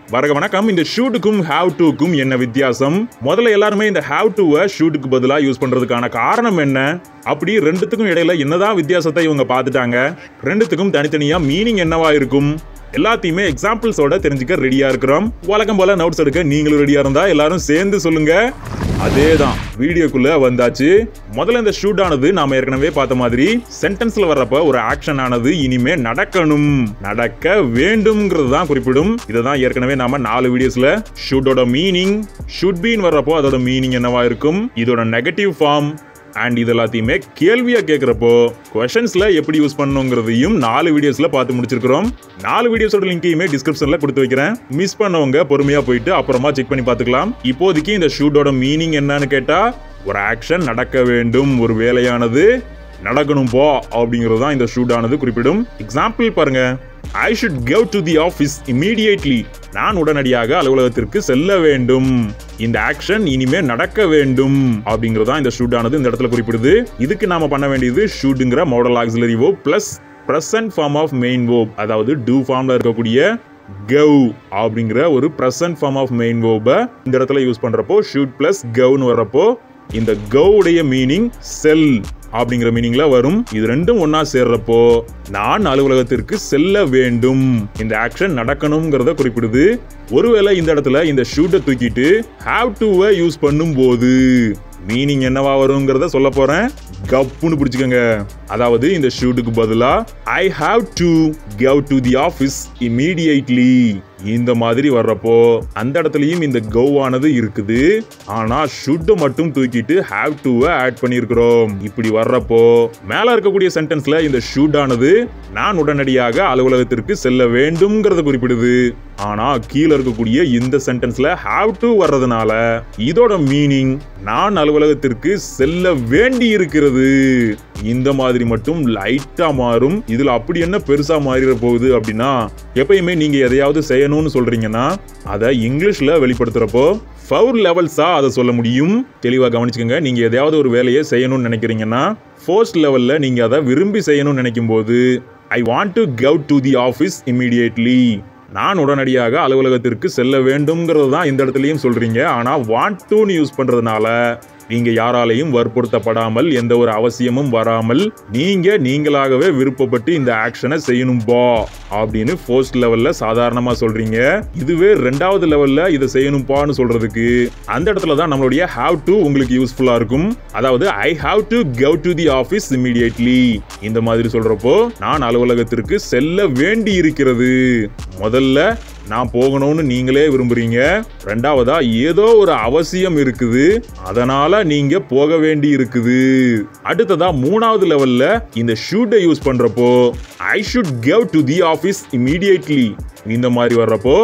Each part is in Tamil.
வரக வணக்கம் இந்த ஷூட்டுக்கும் ஹாவ் டுக்கும் என்ன வித்தியாசம் முதல்ல எல்லாருமே இந்த ஹாவ் டுவை ஷூட்டுக்கு பதிலாக யூஸ் பண்றதுக்கான காரணம் என்ன அப்படி ரெண்டுத்துக்கும் இடையில என்னதான் வித்தியாசத்தை இவங்க பார்த்துட்டாங்க ரெண்டுத்துக்கும் தனித்தனியா மீனிங் என்னவா இருக்கும் எல்லாத்தையுமே எக்ஸாம்பிள்ஸோட தெரிஞ்சுக்க ரெடியா இருக்கிறோம் வழக்கம் போல நோட்ஸ் எடுக்க நீங்களும் ரெடியா இருந்தா எல்லாரும் சேர்ந்து சொல்லுங்க அதேதான் வீடியோக்குள்ள வந்தாச்சு முதல்ல இந்த ஷூட் ஆனது நாம ஏற்கனவே பார்த்த மாதிரி சென்டென்ஸ்ல வர்றப்ப ஒரு ஆக்ஷன் ஆனது இனிமே நடக்கணும் நடக்க வேண்டும்ங்கிறது தான் குறிப்பிடும் இதை தான் ஏற்கனவே நாம நாலு வீடியோஸ்ல ஷூட்டோட மீனிங் ஷுட் பீன் வர்றப்போ அதோட மீனிங் என்னவா இருக்கும் இதோட நெகட்டிவ் ஃபார்ம் அண்ட் இது எல்லாத்தையுமே கேள்வியா கேட்குறப்போ கொஷன்ஸ்ல எப்படி யூஸ் பண்ணணுங்கிறதையும் நாலு வீடியோஸ்ல பார்த்து முடிச்சிருக்கிறோம் நாலு வீடியோஸோட லிங்கையுமே டிஸ்கிரிப்ஷன்ல கொடுத்து வைக்கிறேன் மிஸ் பண்ணவங்க பொறுமையா போயிட்டு அப்புறமா செக் பண்ணி பார்த்துக்கலாம் இப்போதைக்கு இந்த ஷூட்டோட மீனிங் என்னன்னு கேட்டா ஒரு ஆக்ஷன் நடக்க வேண்டும் ஒரு வேலையானது நடக்கணும் போ அப்படிங்கிறது தான் இந்த ஷூட் ஆனது குறிப்பிடும் எக்ஸாம்பிள் பாருங்க I should go to the office immediately நான் உடனடியாக அலுவலகத்திற்கு செல்ல வேண்டும் இந்த ஆக்ஷன் இனிமே நடக்க வேண்டும் அப்படிங்கிறது தான் இந்த ஷூட் ஆனது இந்த இடத்துல குறிப்பிடுது இதுக்கு நாம பண்ண வேண்டியது ஷூட்டுங்கிற modal auxiliary verb plus present form of main verb அதாவது டூ ஃபார்ம்ல இருக்கக்கூடிய கவ் அப்படிங்கிற ஒரு ப்ரெசன்ட் ஃபார்ம் ஆஃப் மெயின் வேர்பை இந்த இடத்துல யூஸ் பண்றப்போ ஷூட் பிளஸ் கவ்னு வர்றப்போ இந்த கவ் உடைய மீனிங் செல் அப்படிங்கிற மீனிங்ல வரும் இது ரெண்டும் ஒன்னா சேர்றப்போ நான் அலுவலகத்திற்கு செல்ல வேண்டும் இந்த ஆக்ஷன் நடக்கணுங்கிறத குறிப்பிடுது ஒருவேளை இந்த இடத்துல இந்த ஷூட்டை தூக்கிட்டு ஹாவ் டுவை யூஸ் பண்ணும்போது மீனிங் என்னவா வருங்கிறத சொல்ல போறேன் கப்புன்னு பிடிச்சுக்கோங்க அதாவது இந்த ஷூட்டுக்கு பதிலா I have to go to the office immediately இந்த மாதிரி வர்றப்போ அந்த இடத்துலயும் இந்த கவ் ஆனது இருக்குது ஆனா ஷுட் மட்டும் தூக்கிட்டு ஹாவ் டுவை ஆட் பண்ணியிருக்கிறோம் இப்படி வர்றப்போ மேல இருக்கக்கூடிய சென்டென்ஸ்ல இந்த ஷூட் ஆனது நான் உடனடியாக அலுவலகத்திற்கு செல்ல வேண்டும்ங்கிறத குறிப்பிடுது ஆனா கீழே இருக்கக்கூடிய இந்த சென்டென்ஸ்ல ஹாவ் டு வர்றதுனால இதோட மீனிங் நான் அலுவலகத்திற்கு செல்ல வேண்டி இருக்கிறது இந்த மாதிரி மட்டும் லைட்டா மாறும் இதுல அப்படி என்ன பெருசா மாறிட போகுது அப்படின்னா எப்பயுமே நீங்க எதையாவது செய்யணும்னு சொல்றீங்கன்னா அதை இங்கிலீஷ்ல வெளிப்படுத்துறப்போ ஃபவுர் லெவல்ஸா அதை சொல்ல முடியும் தெளிவாக கவனிச்சுக்கோங்க நீங்க எதையாவது ஒரு வேலையை செய்யணும்னு நினைக்கிறீங்கன்னா ஃபோர்ஸ்ட் லெவல்ல நீங்க அதை விரும்பி செய்யணும்னு நினைக்கும் போது I want to go to the office immediately நான் உடனடியாக அலுவலகத்திற்கு செல்ல வேண்டும்ங்கிறது தான் இந்த இடத்துலையும் சொல்றீங்க ஆனா வாண்ட் டுன்னு யூஸ் பண்றதுனால நீங்க யாராலையும் வற்புறுத்தப்படாமல் எந்த ஒரு அவசியமும் வராமல் நீங்க நீங்களாகவே விருப்பப்பட்டு இந்த ஆக்ஷனை செய்யணும் பா அப்படின்னு ஃபர்ஸ்ட் லெவல்ல சாதாரணமா சொல்றீங்க இதுவே ரெண்டாவது லெவல்ல இதை செய்யணும்பான்னு சொல்றதுக்கு அந்த இடத்துல தான் நம்மளுடைய ஹாவ் டு உங்களுக்கு யூஸ்ஃபுல்லா இருக்கும் அதாவது I have to go to the office immediately இந்த மாதிரி சொல்றப்போ நான் அலுவலகத்திற்கு செல்ல வேண்டி இருக்கிறது முதல்ல நான் போகணும்னு நீங்களே விரும்புறீங்க ரெண்டாவதா ஏதோ ஒரு அவசியம் இருக்குது அதனால நீங்க போக வேண்டி இருக்குது அடுத்ததா மூணாவது லெவல்ல இந்த ஷூட்டை யூஸ் பண்றப்போ I should go to the office immediately இந்த மாதிரி வர்றப்போ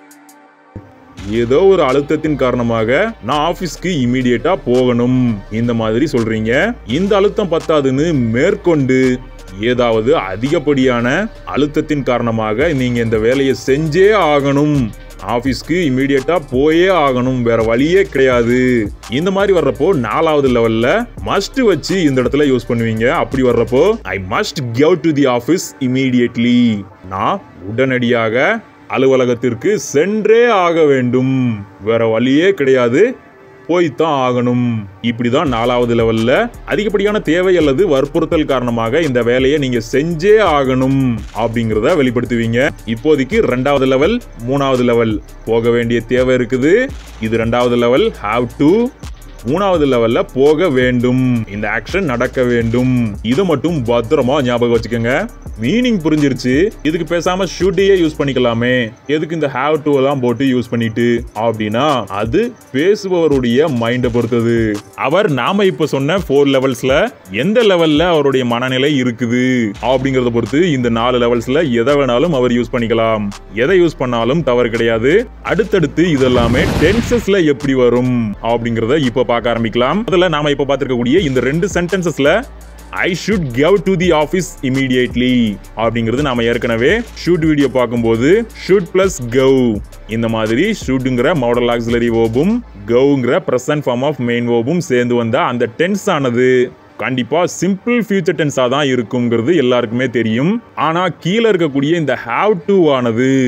ஏதோ ஒரு அழுத்தத்தின் காரணமாக நான் ஆபீஸ்க்கு இமீடியட்டா போகணும் இந்த மாதிரி சொல்றீங்க இந்த அழுத்தம் பத்தாதுன்னு மேற்கொண்டு ஏதாவது அதிகப்படியான அழுத்தத்தின் காரணமாக நீங்க இந்த வேலையை செஞ்சே ஆகணும் ஆஃபீஸ்க்கு இமீடியட்டா போயே ஆகணும் வேற வழியே கிடையாது இந்த மாதிரி வர்றப்போ நாலாவது லெவல்ல மஸ்ட் வச்சு இந்த இடத்துல யூஸ் பண்ணுவீங்க அப்படி வர்றப்போ I must go to the office immediately நான் உடனடியாக அலுவலகத்திற்கு சென்றே ஆக வேண்டும் வேற வழியே கிடையாது போய்த்தான் ஆகணும் இப்படிதான் நாலாவது லெவல்ல அதிகப்படியான தேவை அல்லது வற்புறுத்தல் காரணமாக இந்த வேலையை நீங்க செஞ்சே ஆகணும் அப்படிங்கிறத வெளிப்படுத்துவீங்க இப்போதைக்கு ரெண்டாவது லெவல் மூணாவது லெவல் போக வேண்டிய தேவை இருக்குது இது ரெண்டாவது லெவல் ஹாவ் டு மூணாவது லெவல்ல போக வேண்டும் இந்த ஆக்ஷன் நடக்க வேண்டும் இது மட்டும் பத்திரமா ஞாபகம் வச்சுக்கோங்க மீனிங் புரிஞ்சிருச்சு இதுக்கு பேசாம ஷூட்டையே யூஸ் பண்ணிக்கலாமே எதுக்கு இந்த ஹாவ் டு எல்லாம் போட்டு யூஸ் பண்ணிட்டு அப்படின்னா அது பேசுபவருடைய மைண்டை பொறுத்தது அவர் நாம இப்ப சொன்ன ஃபோர் லெவல்ஸ்ல எந்த லெவல்ல அவருடைய மனநிலை இருக்குது அப்படிங்கறத பொறுத்து இந்த நாலு லெவல்ஸ்ல எதை வேணாலும் அவர் யூஸ் பண்ணிக்கலாம் எதை யூஸ் பண்ணாலும் தவறு கிடையாது அடுத்தடுத்து இதெல்லாமே டென்சஸ்ல எப்படி வரும் அப்படிங்கறத இப்ப பார்க்க ஆரம்பிக்கலாம் முதல்ல நாம இப்ப பார்த்திருக்கக்கூடிய இந்த ரெண்டு சென்டென்சஸ்ல I should go to the office immediately அப்படிங்கிறது நாம ஏற்கனவே ஷூட் வீடியோ பார்க்கும்போது ஷூட் பிளஸ் கவ் இந்த மாதிரி ஷூட்டுங்கிற மாடல் ஆக்சிலரி வேர்பும் கவ்ங்கிற ப்ரெசன்ட் ஃபார்ம் ஆஃப் மெயின் வேர்பும் சேர்ந்து வந்த அந்த டென்ஸ் ஆனது கண்டிப்பா சிம்பிள் ஃபியூச்சர் டென்ஸா தான் இருக்குங்கிறது எல்லாருக்குமே தெரியும் ஆனா கீழே இருக்கக்கூடிய இந்த ஹாவ் டு ஆனது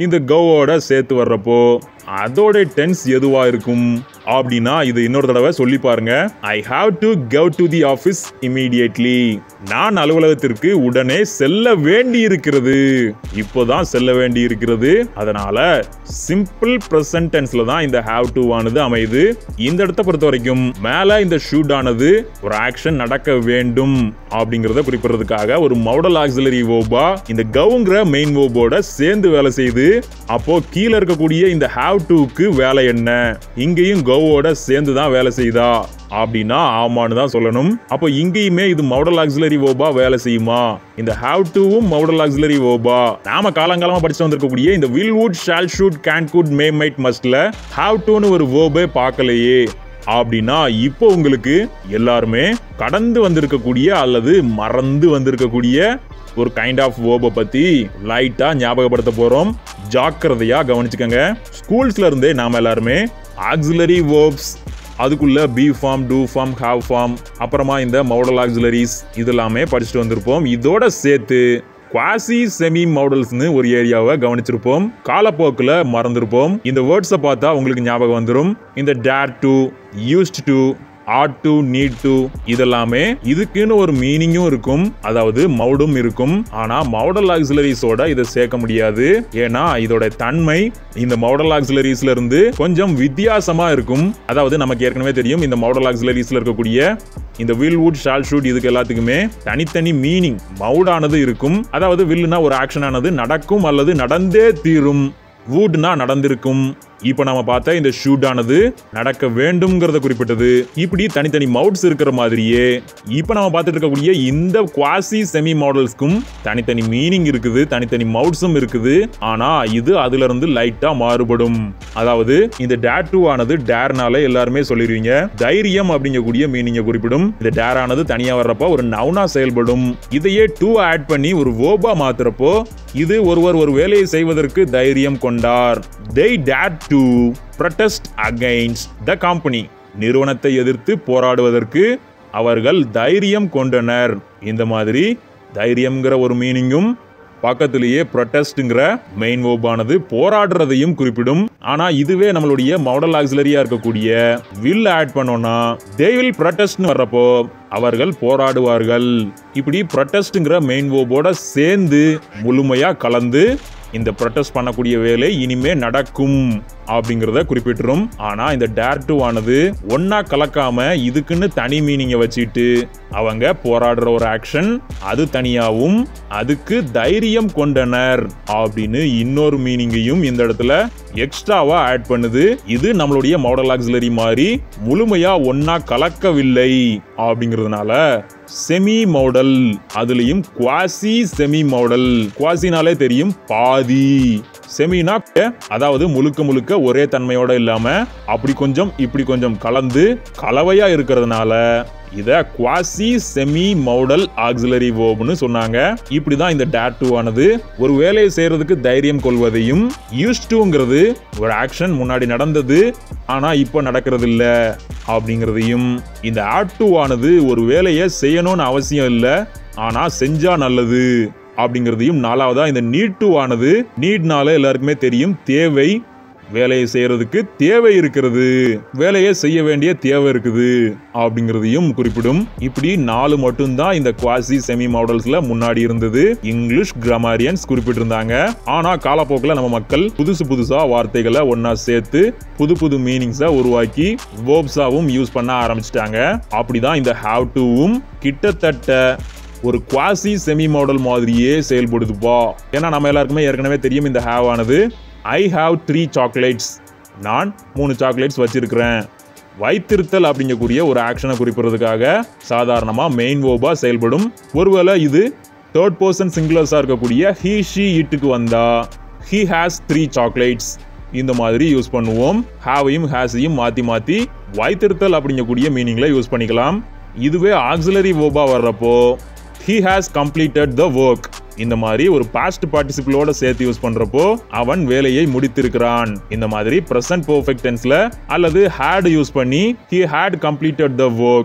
இந்த கவோட சேர்த்து வர்றப்போ அதோட டென்ஸ் எதுவா இருக்கும் அப்படின்னா இது இன்னொரு தடவை சொல்லி பாருங்க I have to go to the office immediately நான் அலுவலகத்திற்கு உடனே செல்ல வேண்டி இருக்கிறது இப்போதான் செல்ல வேண்டி இருக்கிறது அதனால சிம்பிள் ப்ரெசன்ட் டென்ஸ்ல தான் இந்த ஹாவ் டு ஆனது அமையுது இந்த இடத்த பொறுத்த வரைக்கும் மேல இந்த ஷூட் ஆனது ஒரு ஆக்ஷன் நடக்க வேண்டும் அப்படிங்கறத குறிப்பிடுறதுக்காக ஒரு மவுடல் ஆக்சிலரி ஓபா இந்த கவுங்கிற மெயின் ஓபோட சேர்ந்து வேலை செய்யுது அப்போ கீழே இருக்கக்கூடிய இந்த ஹாவ் டுக்கு வேலை என்ன இங்கேயும் கவோட சேர்ந்து தான் வேலை செய்யுதா அப்படின்னா ஆமான்னு தான் சொல்லணும் அப்போ இங்கேயுமே இது மவுடல் ஆக்சிலரி ஓபா வேலை செய்யுமா இந்த ஹாவ் டுவும் மவுடல் ஆக்சிலரி ஓபா நாம காலங்காலமா படிச்சு வந்திருக்கக்கூடிய இந்த will would shall should can could may might மஸ்ட்ல ஹாவ் டுன்னு ஒரு ஓபே பார்க்கலையே அப்படின்னா இப்போ உங்களுக்கு எல்லாருமே கடந்து வந்திருக்கக்கூடிய அல்லது மறந்து வந்திருக்கக்கூடிய ஒரு கைண்ட் ஆஃப் வேர்பை பத்தி லைட்டா ஞாபகப்படுத்த போறோம் ஜாக்கிரதையா கவனிச்சுக்கங்க ஸ்கூல்ஸ்ல இருந்தே நாம எல்லாருமே ஆக்சிலரி வேர்ப்ஸ் அதுக்குள்ள be form do form have form அப்புறமா இந்த மவுடல் ஆக்சிலரிஸ் இதெல்லாமே படிச்சுட்டு வந்திருப்போம் இதோட சேர்த்து குவாசி செமி மாடல்ஸ்னு ஒரு ஏரியாவை கவனிச்சிருப்போம் காலப்போக்கில் மறந்திருப்போம் இந்த வேர்ட்ஸை பார்த்தா உங்களுக்கு ஞாபகம் வந்துடும் இந்த dare to used to ought to need to இதெல்லாமே இதுக்குன்னு ஒரு மீனிங்கும் இருக்கும் அதாவது மவுடும் இருக்கும் ஆனா மவுடல் ஆக்சிலரிஸோட இதை சேர்க்க முடியாது ஏன்னா இதோட தன்மை இந்த மவுடல் ஆக்சிலரிஸ்ல இருந்து கொஞ்சம் வித்தியாசமா இருக்கும் அதாவது நமக்கு ஏற்கனவே தெரியும் இந்த மவுடல் ஆக்சிலரிஸ்ல இருக்கக்கூடிய இந்த வில் வுட் ஷால் ஷூட் இதுக்கு எல்லாத்துக்குமே தனித்தனி மீனிங் மவுடானது இருக்கும் அதாவது வில்லுனா ஒரு ஆக்ஷன் ஆனது நடக்கும் அல்லது நடந்தே தீரும் வூட்னா நடந்திருக்கும் இப்போ நம்ம பார்த்த இந்த ஷூட் ஆனது நடக்க வேண்டும்ங்கிறத குறிப்பிட்டது இப்படி தனித்தனி மவுட்ஸ் இருக்கிற மாதிரியே இப்போ நம்ம பார்த்துட்டு இருக்கக்கூடிய இந்த குவாசி செமி மாடல்ஸ்க்கும் தனித்தனி மீனிங் இருக்குது தனித்தனி மவுட்ஸும் இருக்குது ஆனா இது அதுல இருந்து லைட்டா மாறுபடும் அதாவது இந்த டேர் டூ ஆனது டேர்னால எல்லாருமே சொல்லிடுவீங்க தைரியம் அப்படிங்கக்கூடிய மீனிங்கை குறிப்பிடும் இந்த டேர் ஆனது தனியா வர்றப்போ ஒரு நவுனா செயல்படும் இதையே டூ ஆட் பண்ணி ஒரு வேர்பா மாத்துறப்போ இது ஒருவர் ஒரு வேலையை செய்வதற்கு தைரியம் கொண்டார் they dared to protest against the company நிறுவனத்தை எதிர்த்து போராடுவதற்கு அவர்கள் தைரியம் கொண்டனர் இந்த மாதிரி தைரியம்ங்கிற ஒரு மீனிங்கும் பக்கத்திலேயே ப்ரொட்டஸ்ட்ங்கிற மெயின் வேர்பானது போராடுறதையும் குறிப்பிடும் ஆனா இதுவே நம்மளுடைய மாடல் ஆக்சிலரியா இருக்கக்கூடிய வில் ஆட் பண்ணோம்னா தே வில் ப்ரொட்டஸ்ட்னு வர்றப்போ அவர்கள் போராடுவார்கள் இப்படி ப்ரொட்டஸ்ட்ங்கிற மெயின் வேர்போட சேர்ந்து முழுமையா கலந்து இந்த ப்ரொட்டஸ்ட் பண்ணக்கூடிய வேலை இனிமே நடக்கும் அப்படிங்கிறத குறிப்பிட்டுரும் ஆனா இந்த டேர் டூ ஆனது ஒன்னா கலக்காம இதுக்குன்னு தனி மீனிங்கை வச்சுட்டு அவங்க போராடுற ஒரு ஆக்ஷன் அது தனியாவும் அதுக்கு தைரியம் கொண்டனர் அப்படின்னு இன்னொரு மீனிங்கையும் இந்த இடத்துல எக்ஸ்ட்ராவா ஆட் பண்ணுது இது நம்மளுடைய மாடல் ஆக்சிலரி மாதிரி முழுமையா ஒன்னா கலக்கவில்லை அப்படிங்கிறதுனால செமி மாடல் அதுலயும் குவாசி செமி மாடல் குவாசினாலே தெரியும் பாதி செமினா அதாவது முழுக்க முழுக்க ஒரே தன்மையோட இல்லாம அப்படி கொஞ்சம் இப்படி கொஞ்சம் கலந்து கலவையா இருக்கிறதுனால இத குவாசி செமி மவுடல் ஆக்சிலரி வேர்ப்னு சொன்னாங்க இப்படிதான் இந்த டேட் டூ ஆனது ஒரு வேலையை செய்யறதுக்கு தைரியம் கொள்வதையும் யூஸ் டுங்கிறது ஒரு ஆக்ஷன் முன்னாடி நடந்தது ஆனா இப்போ நடக்கிறது இல்ல அப்படிங்கிறதையும் இந்த ஆட் டூ ஆனது ஒரு வேலையை செய்யணும்னு அவசியம் இல்லை ஆனா செஞ்சா நல்லது அப்படிங்கிறதையும் நாலாவதா இந்த நீட் டூ ஆனது நீட்னால எல்லாருக்குமே தெரியும் தேவை வேலையை செய்யறதுக்கு தேவை இருக்கிறது வேலையை செய்ய வேண்டிய தேவை இருக்குது அப்படிங்கிறதையும் குறிப்பிடும் இப்படி நாலு மட்டும்தான் இந்த குவாசி செமி மாடல்ஸ்ல முன்னாடி இருந்தது இங்கிலீஷ் கிராமரியன்ஸ் குறிப்பிட்டிருந்தாங்க ஆனா காலப்போக்கில் நம்ம மக்கள் புதுசு புதுசா வார்த்தைகளை ஒன்னா சேர்த்து புது புது மீனிங்ஸை உருவாக்கி வேர்ப்ஸாவும் யூஸ் பண்ண ஆரம்பிச்சிட்டாங்க அப்படிதான் இந்த ஹாவ் டுவும் கிட்டத்தட்ட ஒரு குவாசி செமி மாடல் மாதிரியே செயல்படுதுப்பா ஏன்னா நம்ம எல்லாருக்குமே ஏற்கனவே தெரியும் இந்த ஹேவ் ஆனது ஐ ஹாவ் த்ரீ சாக்லேட்ஸ் நான் மூணு சாக்லேட்ஸ் வச்சிருக்கிறேன் வைத்திருத்தல் அப்படிங்கக்கூடிய ஒரு ஆக்ஷனை குறிப்பிடுறதுக்காக சாதாரணமாக மெயின் வேர்பா செயல்படும் ஒருவேளை இது தேர்ட் பர்சன் சிங்குலர்ஸாக இருக்கக்கூடிய ஹீ ஷீ இட்டுக்கு வந்தா ஹீ ஹேஸ் த்ரீ சாக்லேட்ஸ் இந்த மாதிரி யூஸ் பண்ணுவோம் ஹாவையும் ஹேஸையும் மாற்றி மாற்றி வைத்திருத்தல் அப்படிங்கக்கூடிய மீனிங்கில் யூஸ் பண்ணிக்கலாம் இதுவே ஆக்சிலரி வேர்பா வர்றப்போ he has completed the work இந்த மாதிரி ஒரு பாஸ்ட் பார்ட்டிசிபிளோட சேர்த்து யூஸ் பண்றப்போ அவன் வேலையை முடித்திருக்கிறான் இந்த மாதிரி பிரசன்ட் பெர்ஃபெக்ட் டென்ஸ்ல அல்லது ஹேட் யூஸ் பண்ணி he had completed the work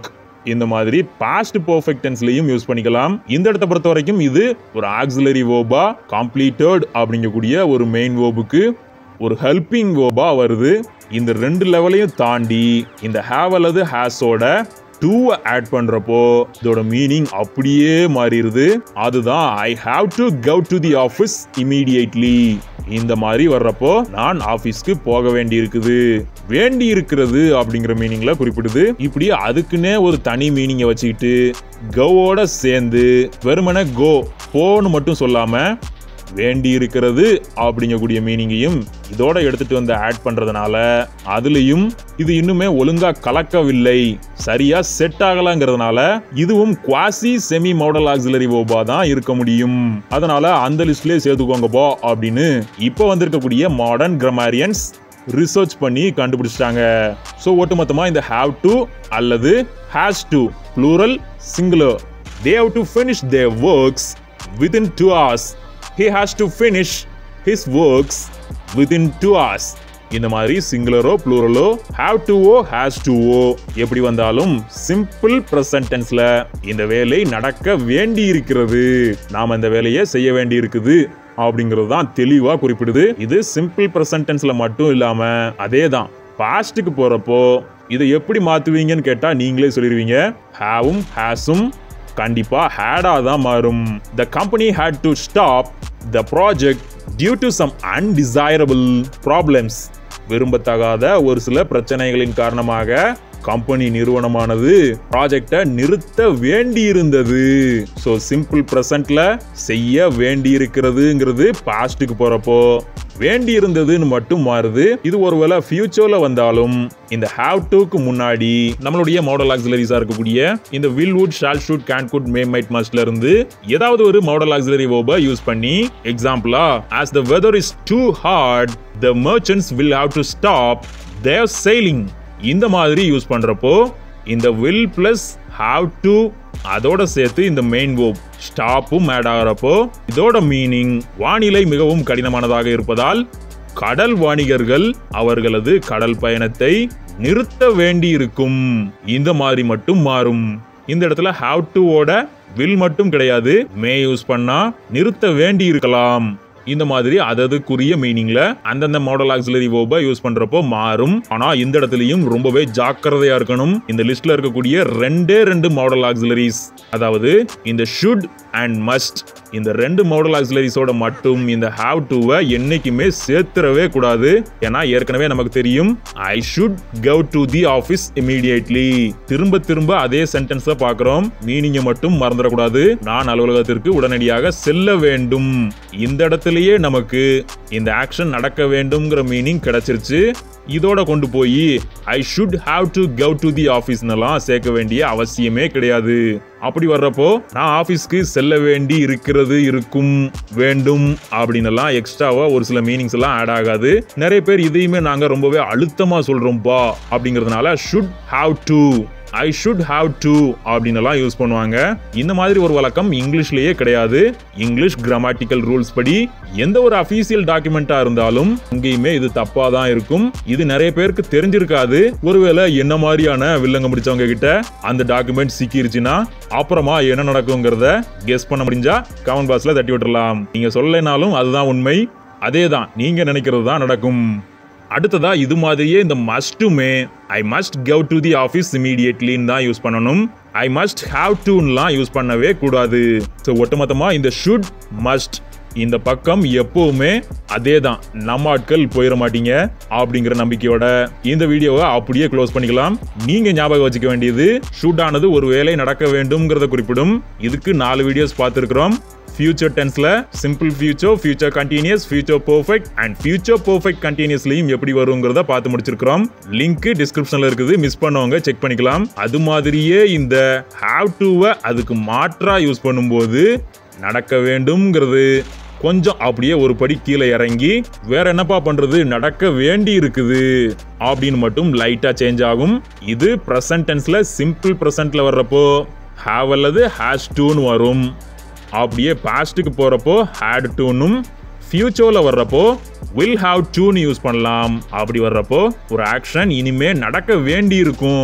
இந்த மாதிரி பாஸ்ட் பர்ஃபெக்ட் டென்ஸ்லயும் யூஸ் பண்ணிக்கலாம் இந்த இடத்த பொறுத்த வரைக்கும் இது ஒரு ஆக்சிலரி வேர்பா கம்ப்ளீட்டட் அப்படிங்கக்கூடிய ஒரு மெயின் வேர்புக்கு ஒரு ஹெல்பிங் வேர்பா வருது இந்த ரெண்டு லெவலையும் தாண்டி இந்த ஹேவ் அல்லது ஹேஸோட டூவை ஆட் பண்றப்போ இதோட மீனிங் அப்படியே மாறிடுது அதுதான் I have to go to the office immediately இந்த மாதிரி வர்றப்போ நான் ஆபீஸ்க்கு போக வேண்டி இருக்குது வேண்டி இருக்கிறது அப்படிங்கிற மீனிங்ல குறிப்பிடுது இப்படி அதுக்குன்னே ஒரு தனி மீனிங்கை வச்சுக்கிட்டு கவோட சேர்ந்து வெறுமனே கோ போன்னு மட்டும் சொல்லாம வேண்டி இருக்கிறது அப்படிங்கக்கூடிய மீனிங்கையும் இதோட எடுத்துட்டு வந்து ஆட் பண்றதுனால அதுலயும் இது இன்னுமே ஒழுங்கா கலக்கவில்லை சரியா செட் ஆகலங்கிறதுனால இதுவும் குவாசி செமி மாடல் ஆக்சிலரி ஓபா தான் இருக்க முடியும் அதனால அந்த லிஸ்ட்லயே சேர்த்துக்கோங்கப்பா அப்படின்னு இப்போ வந்திருக்கக்கூடிய மாடர்ன் கிராமரியன்ஸ் ரிசர்ச் பண்ணி கண்டுபிடிச்சிட்டாங்க ஸோ ஒட்டுமொத்தமா இந்த ஹாவ் டு அல்லது has to plural singular they have to finish their works within two hours he has to finish his works within two hours இந்த மாதிரி சிங்குலரோ ப்ளூரலோ ஹாவ் டு ஓ ஹேஸ் டு ஓ எப்படி வந்தாலும் சிம்பிள் ப்ரெசன்ட் டென்ஸ்ல இந்த வேலை நடக்க வேண்டி இருக்கிறது நாம இந்த வேலையை செய்ய வேண்டி இருக்குது அப்படிங்கிறது தான் தெளிவா குறிப்பிடுது இது சிம்பிள் ப்ரெசன்ட் டென்ஸ்ல மட்டும் இல்லாம அதே தான் பாஸ்ட்டுக்கு போறப்போ இதை எப்படி மாத்துவீங்கன்னு கேட்டா நீங்களே சொல்லிடுவீங்க ஹாவும் ஹேஸும் கண்டிப்பா ஹேடா தான் மாறும் the company had to stop the project due to some undesirable problems விரும்பத்தகாத ஒரு சில பிரச்சனைகளின் காரணமாக கம்பெனி நிறுவனமானது ப்ராஜெக்டை நிறுத்த வேண்டி இருந்தது ஸோ சிம்பிள் ப்ரெசன்ட்ல செய்ய வேண்டி இருக்கிறதுங்கிறது பாஸ்ட்டுக்கு போறப்போ வேண்டி இருந்ததுன்னு மட்டும் மாறுது இது ஒருவேளை ஃபியூச்சர்ல வந்தாலும் இந்த ஹாவ் டுக்கு முன்னாடி நம்மளுடைய மாடல் ஆக்சிலரிஸா இருக்கக்கூடிய இந்த will would shall should can could may might மஸ்ட்ல இருந்து ஏதாவது ஒரு மாடல் ஆக்சிலரி வேர்பை யூஸ் பண்ணி எக்ஸாம்பிளா as the weather is too hard the merchants will have to stop their sailing இந்த மாதிரி யூஸ் பண்றப்போ இந்த வில் பிளஸ் ஹாவ் டு அதோட சேர்த்து இந்த மெயின் வேர்ப் ஸ்டாப்பும் ஆட் ஆகிறப்போ இதோட மீனிங் வானிலை மிகவும் கடினமானதாக இருப்பதால் கடல் வாணிகர்கள் அவர்களது கடல் பயணத்தை நிறுத்த வேண்டி இருக்கும் இந்த மாதிரி மட்டும் மாறும் இந்த இடத்துல ஹாவ் டு ஓட வில் மட்டும் கிடையாது மே யூஸ் பண்ணா நிறுத்த வேண்டி இருக்கலாம் இந்த மாதிரி அததுக்குரிய மீனிங்ல அந்தந்த மாடல் ஆக்சிலரி வேர்பை யூஸ் பண்றப்போ மாறும் ஆனா இந்த இடத்துலயும் ரொம்பவே ஜாக்கிரதையா இருக்கணும் இந்த லிஸ்ட்ல இருக்கக்கூடிய ரெண்டே ரெண்டு மாடல் ஆக்சிலரிஸ் அதாவது இந்த ஷுட் அண்ட் மஸ்ட் இந்த ரெண்டு மாடல் ஆக்சிலரிஸோட மட்டும் இந்த ஹாவ் டுவை என்னைக்குமே சேர்த்துறவே கூடாது ஏன்னா ஏற்கனவே நமக்கு தெரியும் I should go to the office immediately திரும்ப திரும்ப அதே சென்டென்ஸை பார்க்கிறோம் மீனிங்கை மட்டும் மறந்துடக்கூடாது நான் அலுவலகத்திற்கு உடனடியாக செல்ல வேண்டும் இந்த இடத்துலயே நமக்கு இந்த ஆக்ஷன் நடக்க வேண்டும்ங்கிற மீனிங் கிடைச்சிருச்சு இதோட கொண்டு போய் I should have to go to the ஆஃபீஸ்னெல்லாம் சேர்க்க வேண்டிய அவசியமே கிடையாது அப்படி வர்றப்போ நான் ஆஃபீஸ்க்கு செல்ல வேண்டி இருக்கிறது இருக்கும் வேண்டும் அப்படின்னெல்லாம் எக்ஸ்ட்ராவா ஒரு சில மீனிங்ஸ் எல்லாம் ஆட் ஆகாது நிறைய பேர் இதையுமே நாங்க ரொம்பவே அழுத்தமா சொல்றோம்ப்பா அப்படிங்கிறதுனால should have to I should have to அப்படின்னெல்லாம் யூஸ் பண்ணுவாங்க இந்த மாதிரி ஒரு வழக்கம் இங்கிலீஷ்லயே கிடையாது இங்கிலீஷ் கிராமட்டிக்கல் ரூல்ஸ் படி எந்த ஒரு அஃபீஷியல் டாக்குமெண்டா இருந்தாலும் அங்கேயுமே இது தப்பா தான் இருக்கும் இது நிறைய பேருக்கு தெரிஞ்சிருக்காது ஒருவேளை என்ன மாதிரியான வில்லங்க முடிச்சவங்க கிட்ட அந்த டாக்குமெண்ட் சிக்கிருச்சுன்னா அப்புறமா என்ன நடக்குங்கிறத கெஸ் பண்ண முடிஞ்சா கமெண்ட் பாக்ஸ்ல தட்டி விட்டுறலாம் நீங்க சொல்லலைனாலும் அதுதான் உண்மை அதே தான் நீங்க நினைக்கிறது தான் நடக்கும் அடுத்ததா இது மாதிரியே இந்த மஸ்ட்டுமே I must go to the office இமீடியட்லின்னு தான் யூஸ் பண்ணணும் ஐ மஸ்ட் ஹாவ் டுன்னுலாம் யூஸ் பண்ணவே கூடாது ஸோ ஒட்டுமொத்தமா இந்த ஷுட் மஸ்ட் இந்த பக்கம் எப்பவுமே அதே தான் நம்ம ஆட்கள் போயிட மாட்டீங்க அப்படிங்கிற நம்பிக்கையோட இந்த வீடியோவை அப்படியே க்ளோஸ் பண்ணிக்கலாம் நீங்க ஞாபகம் வச்சுக்க வேண்டியது ஷூட் ஆனது ஒரு வேலை நடக்க வேண்டும்ங்கிறத குறிப்பிடும் இதுக்கு நாலு வீடியோஸ் பார்த்துருக்கிறோம் ஃபியூச்சர் டென்ஸ்ல simple future future continuous future perfect and future perfect கண்டினியூஸ்லயும் எப்படி வருங்கிறத பார்த்து முடிச்சிருக்கிறோம் லிங்க் டிஸ்கிரிப்ஷன்ல இருக்குது மிஸ் பண்ணவங்க செக் பண்ணிக்கலாம் அது மாதிரியே இந்த ஹாவ் டுவை அதுக்கு மாற்றா யூஸ் பண்ணும்போது நடக்க வேண்டும்ங்கிறது கொஞ்சம் அப்படியே ஒரு படி கீழே இறங்கி வேற என்னப்பா பண்றது நடக்க வேண்டி இருக்குது அப்படின்னு மட்டும் லைட்டா சேஞ்ச் ஆகும் இது ப்ரெசன்ட் டென்ஸ்ல சிம்பிள் ப்ரெசன்ட்ல வர்றப்போ ஹாவ் அல்லது ஹேஸ் டூன்னு வரும் அப்படியே பாஸ்ட்டுக்கு போறப்போ ஹேட் டூனும் ஃபியூச்சர்ல வர்றப்போ வில் ஹாவ் டூன்னு யூஸ் பண்ணலாம் அப்படி வர்றப்போ ஒரு ஆக்ஷன் இனிமே நடக்க வேண்டி இருக்கும்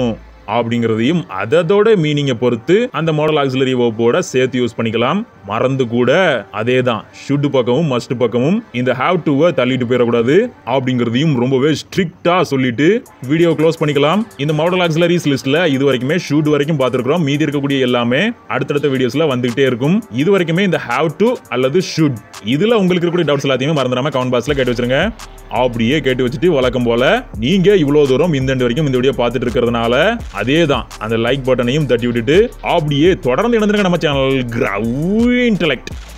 அப்படிங்கிறதையும் அதோட மீனிங்கை பொறுத்து அந்த மாடல் ஆக்சிலரி வேர்போட சேர்த்து யூஸ் பண்ணிக்கலாம் மறந்து கூட அதே தான் ஷுட் பக்கமும் மஸ்ட் பக்கமும் இந்த ஹாவ் டுவை தள்ளிட்டு போயிடக்கூடாது அப்படிங்கிறதையும் ரொம்பவே ஸ்ட்ரிக்டா சொல்லிட்டு வீடியோ க்ளோஸ் பண்ணிக்கலாம் இந்த மாடல் ஆக்சிலரிஸ் லிஸ்ட்ல இது வரைக்குமே ஷூட் வரைக்கும் பார்த்துருக்கோம் மீதி இருக்கக்கூடிய எல்லாமே அடுத்தடுத்த வீடியோஸ்ல வந்துகிட்டே இருக்கும் இது வரைக்குமே இந்த ஹாவ் டு அல்லது ஷுட் இதுல உங்களுக்கு இருக்கக்கூடிய டவுட்ஸ் எல்லாத்தையுமே மறந்துடாம கமெண்ட் பாக்ஸ்ல கேட்டு வச்சிருங்க அப்படியே கேட்டு வச்சுட்டு வழக்கம் போல நீங்க இவ்வளவு தூரம் இந்த end வரைக்கும் இந்த வீடியோ பார்த்துட்டு இருக்கிறதுனால அதே தான் அந்த லைக் பட்டனையும் தட்டி விட்டுட்டு அப்படியே தொடர்ந்து இணைந்திருங்க நம்ம சேனல் கிரவு இன்டலெக்ட்